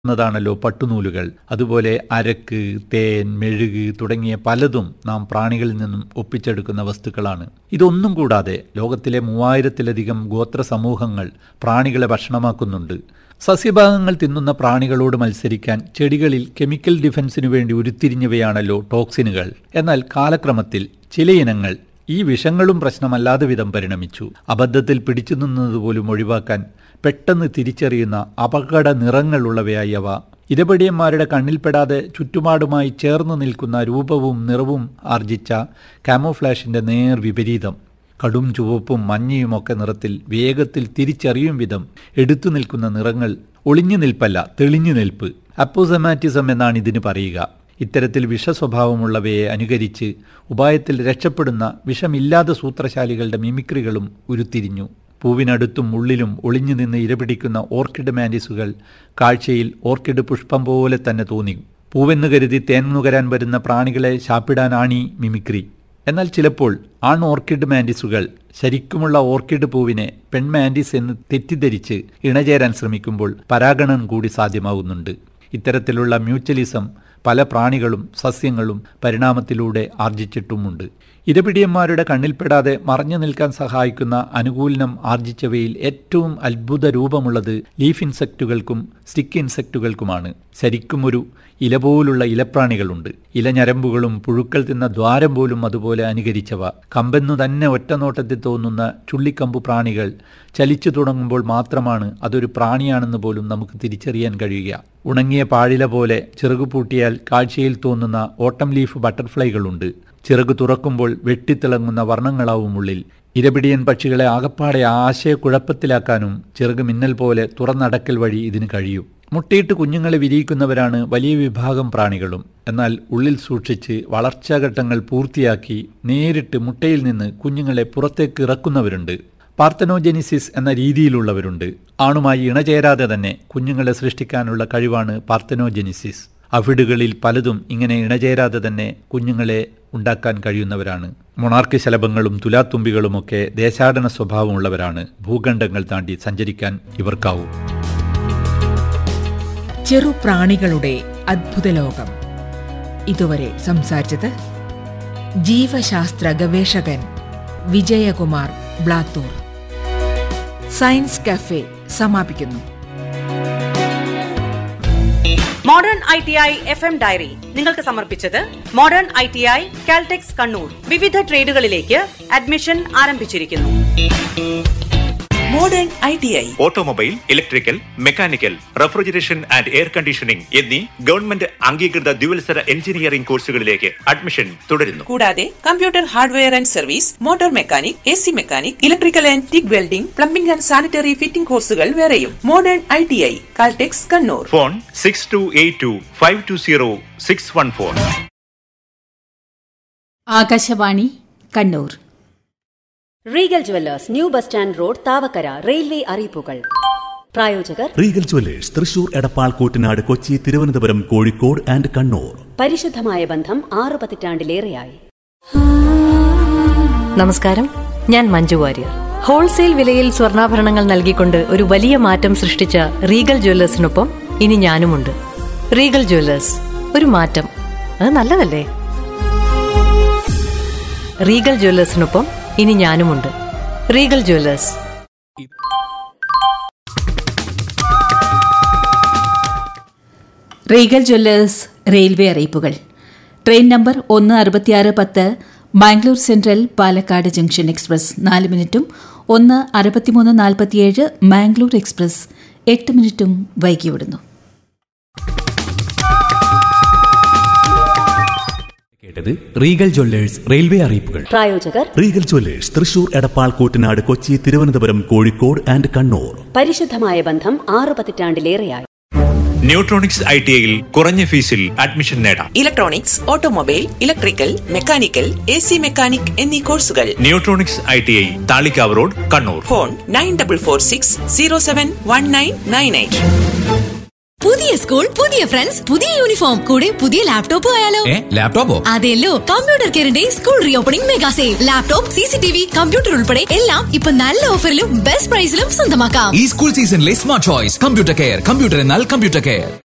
ന്നതാണല്ലോ പട്ടുനൂലുകൾ അതുപോലെ അരക്ക് തേൻ മെഴുക് തുടങ്ങിയ പലതും നാം പ്രാണികളിൽ നിന്നും ഒപ്പിച്ചെടുക്കുന്ന വസ്തുക്കളാണ് ഇതൊന്നും കൂടാതെ ലോകത്തിലെ മൂവായിരത്തിലധികം ഗോത്ര സമൂഹങ്ങൾ പ്രാണികളെ ഭക്ഷണമാക്കുന്നുണ്ട് സസ്യഭാഗങ്ങൾ തിന്നുന്ന പ്രാണികളോട് മത്സരിക്കാൻ ചെടികളിൽ കെമിക്കൽ ഡിഫൻസിനു വേണ്ടി ഉരുത്തിരിഞ്ഞവയാണല്ലോ ടോക്സിനുകൾ എന്നാൽ കാലക്രമത്തിൽ ചില ഇനങ്ങൾ ഈ വിഷങ്ങളും പ്രശ്നമല്ലാതെ വിധം പരിണമിച്ചു അബദ്ധത്തിൽ പിടിച്ചു നിന്നതുപോലും ഒഴിവാക്കാൻ പെട്ടെന്ന് തിരിച്ചറിയുന്ന അപകട നിറങ്ങളുള്ളവയായി അവ ഇരപടിയന്മാരുടെ കണ്ണിൽപ്പെടാതെ ചുറ്റുപാടുമായി ചേർന്ന് നിൽക്കുന്ന രൂപവും നിറവും ആർജിച്ച കാമോഫ്ലാഷിന്റെ നേർ വിപരീതം കടും ചുവപ്പും മഞ്ഞയുമൊക്കെ നിറത്തിൽ വേഗത്തിൽ തിരിച്ചറിയും വിധം എടുത്തു നിൽക്കുന്ന നിറങ്ങൾ ഒളിഞ്ഞു നിൽപ്പല്ല തെളിഞ്ഞു നിൽപ്പ് അപ്പോസമാറ്റിസം എന്നാണ് ഇതിന് പറയുക ഇത്തരത്തിൽ വിഷസ്വഭാവമുള്ളവയെ അനുകരിച്ച് ഉപായത്തിൽ രക്ഷപ്പെടുന്ന വിഷമില്ലാത്ത സൂത്രശാലികളുടെ മിമിക്രികളും ഉരുത്തിരിഞ്ഞു പൂവിനടുത്തും ഉള്ളിലും ഒളിഞ്ഞു നിന്ന് ഇരപിടിക്കുന്ന ഓർക്കിഡ് മാൻഡിസുകൾ കാഴ്ചയിൽ ഓർക്കിഡ് പുഷ്പം പോലെ തന്നെ തോന്നി പൂവെന്ന് കരുതി തേൻ നുകരാൻ വരുന്ന പ്രാണികളെ ശാപ്പിടാനാണീ മിമിക്രി എന്നാൽ ചിലപ്പോൾ ആൺ ഓർക്കിഡ് മാൻഡിസുകൾ ശരിക്കുമുള്ള ഓർക്കിഡ് പൂവിനെ പെൺ മാൻഡിസ് എന്ന് തെറ്റിദ്ധരിച്ച് ഇണചേരാൻ ശ്രമിക്കുമ്പോൾ പരാഗണം കൂടി സാധ്യമാകുന്നുണ്ട് ഇത്തരത്തിലുള്ള മ്യൂച്വലിസം പല പ്രാണികളും സസ്യങ്ങളും പരിണാമത്തിലൂടെ ആർജിച്ചിട്ടുമുണ്ട് ഇരപിടിയന്മാരുടെ കണ്ണിൽപ്പെടാതെ മറഞ്ഞു നിൽക്കാൻ സഹായിക്കുന്ന അനുകൂലനം ആർജിച്ചവയിൽ ഏറ്റവും അത്ഭുത രൂപമുള്ളത് ലീഫ് ഇൻസെക്റ്റുകൾക്കും സ്റ്റിക്ക് ഇൻസെക്റ്റുകൾക്കുമാണ് ശരിക്കും ഒരു ഇല പോലുള്ള ഇലപ്രാണികളുണ്ട് ഇലഞരമ്പുകളും പുഴുക്കൾ തിന്ന ദ്വാരം പോലും അതുപോലെ അനുകരിച്ചവ കമ്പെന്നു തന്നെ ഒറ്റനോട്ടത്തിൽ തോന്നുന്ന ചുള്ളിക്കമ്പു പ്രാണികൾ ചലിച്ചു തുടങ്ങുമ്പോൾ മാത്രമാണ് അതൊരു പ്രാണിയാണെന്ന് പോലും നമുക്ക് തിരിച്ചറിയാൻ കഴിയുക ഉണങ്ങിയ പാഴില പോലെ ചിറകു പൂട്ടിയാൽ കാഴ്ചയിൽ തോന്നുന്ന ഓട്ടം ലീഫ് ബട്ടർഫ്ലൈകളുണ്ട് ചിറകു തുറക്കുമ്പോൾ വെട്ടിത്തിളങ്ങുന്ന വർണ്ണങ്ങളാവും ഉള്ളിൽ ഇരപിടിയൻ പക്ഷികളെ ആകപ്പാടെ ആശയക്കുഴപ്പത്തിലാക്കാനും ചിറക് മിന്നൽ പോലെ തുറന്നടക്കൽ വഴി ഇതിന് കഴിയും മുട്ടയിട്ട് കുഞ്ഞുങ്ങളെ വിരിയിക്കുന്നവരാണ് വലിയ വിഭാഗം പ്രാണികളും എന്നാൽ ഉള്ളിൽ സൂക്ഷിച്ച് വളർച്ചാഘട്ടങ്ങൾ പൂർത്തിയാക്കി നേരിട്ട് മുട്ടയിൽ നിന്ന് കുഞ്ഞുങ്ങളെ പുറത്തേക്ക് ഇറക്കുന്നവരുണ്ട് പാർത്തനോജെനിസിസ് എന്ന രീതിയിലുള്ളവരുണ്ട് ആണുമായി ഇണചേരാതെ തന്നെ കുഞ്ഞുങ്ങളെ സൃഷ്ടിക്കാനുള്ള കഴിവാണ് പാർത്തനോജെനിസിസ് അവിടുകളിൽ പലതും ഇങ്ങനെ ഇണചേരാതെ തന്നെ കുഞ്ഞുങ്ങളെ ഉണ്ടാക്കാൻ കഴിയുന്നവരാണ് മൊണാർക്ക് ശലഭങ്ങളും തുലാത്തുമ്പികളുമൊക്കെ ദേശാടന സ്വഭാവമുള്ളവരാണ് ഭൂഖണ്ഡങ്ങൾ താണ്ടി സഞ്ചരിക്കാൻ ഇവർക്കാവും ചെറുപ്രാണികളുടെ അദ്ഭുത ലോകം ഇതുവരെ സംസാരിച്ചത് ജീവശാസ്ത്ര ഗവേഷകൻ വിജയകുമാർ ബ്ലാത്തൂർ സയൻസ് കഫേ സമാപിക്കുന്നു modern I T I F M diary നിങ്ങൾക്ക് സമർപ്പിച്ചത് modern I T I Caltex Kannur വിവിധ ട്രേഡുകളിലേക്ക് അഡ്മിഷൻ ആരംഭിച്ചിരിക്കുന്നു modern I T I automobile electrical mechanical refrigeration and air conditioning എന്നീ ഗവൺമെന്റ് അംഗീകൃത ദ്വിവത്സര എഞ്ചിനീയറിംഗ് കോഴ്സുകളിലേക്ക് അഡ്മിഷൻ തുടരുന്നു കൂടാതെ computer hardware and service motor mechanic A C mechanic electrical and TIG welding plumbing and sanitary fitting കോഴ്സുകൾ വേറെയും modern I T I Caltex Kannur phone six two eight two five two zero six one four Akashvani Kannur Regal Jewellers new bus stand road Thavakkara railway അറിയിപ്പുകൾ പ്രായോജകർ Regal Jewellers Thrissur Edappal Koottanad Kochi Thiruvananthapuram Kozhikode and Kannur പരിശുദ്ധമായ ബന്ധം ആറു പതിറ്റാണ്ടിലേറെയായി നമസ്കാരം ഞാൻ മഞ്ജു വാര്യർ ഹോൾസെയിൽ വിലയിൽ സ്വർണ്ണാഭരണങ്ങൾ നൽകിക്കൊണ്ട് ഒരു വലിയ മാറ്റം സൃഷ്ടിച്ച റീഗൽ ജ്വല്ലേഴ്സിനൊപ്പം ഇനി ഞാനുമുണ്ട് റീഗൽ ജ്വല്ലേഴ്സ് ഒരു മാറ്റം അത് നല്ലതല്ലേ റീഗൽ ജ്വല്ലേഴ്സിനൊപ്പം ഇനി ഞാനുമുണ്ട് Regal Jewellers Regal Jewellers railway അറിയിപ്പുകൾ ട്രെയിൻ നമ്പർ ഒന്ന് അറുപത്തിയാറ് പത്ത് Bangalore Central Palakkad junction express നാല് മിനിറ്റും ഒന്ന് അറുപത്തിമൂന്ന് നാൽപ്പത്തിയേഴ് മാംഗ്ലൂർ എക്സ്പ്രസ് എട്ട് മിനിറ്റും വൈകിവിടുന്നു കേട്ടത് റീഗൽ ജ്വല്ലേഴ്സ് റെയിൽവേ അറിയിപ്പുകൾ പ്രായോജകർ Regal Jewellers Thrissur Edappal Koottanad Kochi Thiruvananthapuram Kozhikode and Kannur പരിശുദ്ധമായ ബന്ധം ആറു പതിറ്റാണ്ടിലേറെയായി ന്യൂട്രോണിക്സ് ഐ ടി ഐയിൽ കുറഞ്ഞ ഫീസിൽ അഡ്മിഷൻ നേടാം electronics automobile electrical mechanical A C mechanic എന്നീ കോഴ്സുകൾ Neutronics I T I Thalikkavu road Kannur phone nine double four six zero seven one nine nine eight പുതിയ സ്കൂൾ പുതിയ ഫ്രണ്ട്സ് പുതിയ യൂണിഫോം കൂടെ പുതിയ ലാപ്ടോപ്പ് ആയാലോ ലാപ്ടോപ്പോ അതെല്ലോ കമ്പ്യൂട്ടർ കെയറിന്റെ school reopening mega sale laptop C C T V computer ഉൾപ്പെടെ എല്ലാം ഇപ്പൊ നല്ല ഓഫറിലും ബെസ്റ്റ് പ്രൈസിലും സ്വന്തമാക്കാം ഈ സ്കൂൾ സീസണിലെ smart choice computer care computer എന്നാൽ കമ്പ്യൂട്ടർ കെയർ